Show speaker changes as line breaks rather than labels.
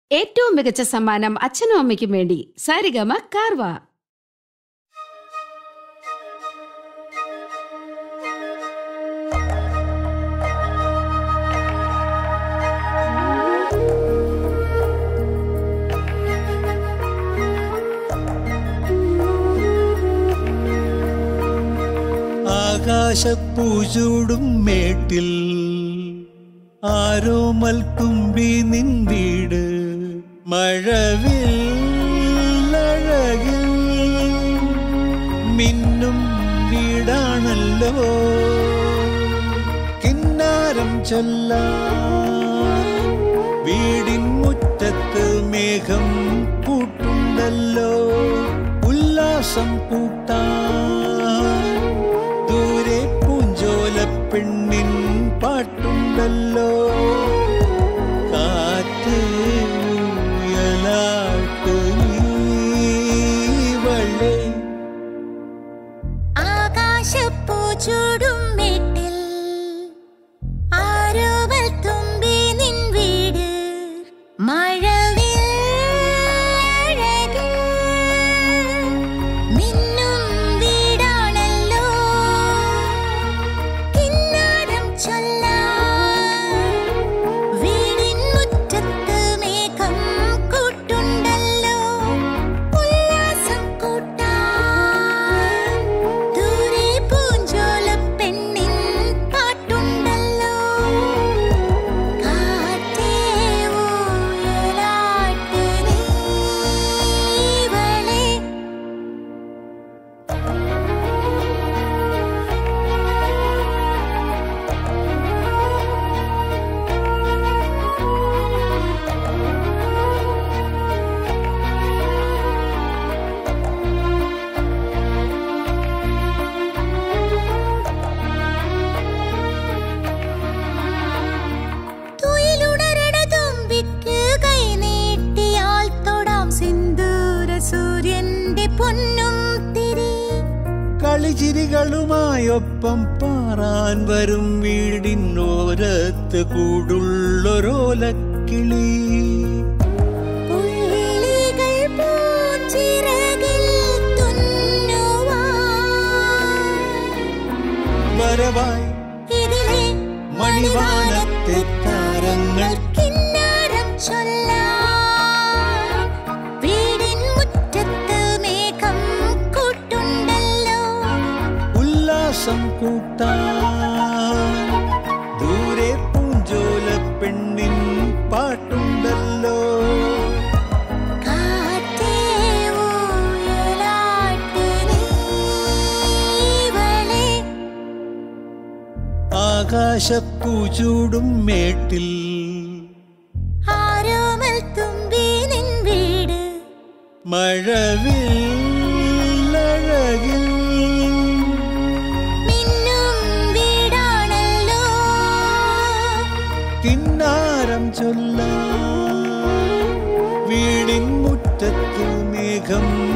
ഏറ്റവും മികച്ച സമ്മാനം അച്ഛനും അമ്മയ്ക്കും വേണ്ടി സാരിഗമ കാർവ
ആകാശപ്പൂചൂടും മേട്ടിൽ ആരോമൽ തുമ്പി നിൻ വീട് മഴവിൽ അഴകിൽ മിന്നും വീടാണല്ലോ കിന്നാരം ചൊല്ലാൻ വീടിൻ മുറ്റത്ത് മേഘം കൂട്ടുണ്ടല്ലോ ഉല്ലാസം കൂട്ടാൻ ദൂരെ പൂഞ്ചോല പെണ്ണിൻ പാട്ടുണ്ടല്ലോ കാറ്റ് ഉയലാട്ട് നീവളേ
ആകാശപ്പൂ ചൂടും വീട്ടിൽ ആരോവൽ തുമ്പി നിൻ വീട് മഴവിൽ അഴകിൽ മിന്നും വീടാണല്ലോ കിന്നാരം ചൊല്ലാൻ വീടിൻ മുറ്റത്ത് മേഘം കൂട്ടുണ്ടല്ലോ ഉല്ലാസം കൂട്ടാൻ ദൂരെ പൂഞ്ചോല പെണ്ണിൻ പാട്ടുണ്ടല്ലോ കാറ്റേ ഊയലാട്ട് നീവളേ തുയിലുണരണ തുമ്പിക്ക് കൈ നീട്ടിയാൽ തൊടാം സിന്ദൂര സൂര്യന്റെ പൊന്നും തിരി
കളിചിരികളുമായൊപ്പം പാറാൻ വരും വീടിനോരത്ത് കൂടുള്ളൊരോലക്കിളി
പുള്ളികൾ പൂച്ചിറകിൽ തുന്നുവാൻ
വരവായി
ഇതിലെ
മണിവാനത്തെ താരങ്ങൾ
കിന്നാരം ചൊല്ലാൻ വീടിൻ മുറ്റത്ത് മേഘം കൂട്ടുണ്ടല്ലോ
ഉല്ലാസം കൂട്ടാൻ ദൂരെ പൂഞ്ചോല പെണ്ണിൻ പാട്ടുണ്ടല്ലോ
കാറ്റേ ഊയലാട്ട് നീവളേ
ആകാശപ്പൂചൂടും മേട്ടിൽ
ആരോമൽ തുമ്പി നിൻ വീട്
മഴവിൽ അഴകിൽ
മിന്നും വീടാണല്ലോ
കിന്നാരം ചൊല്ലാൻ വീടിൻ മുറ്റത്ത് മേഘം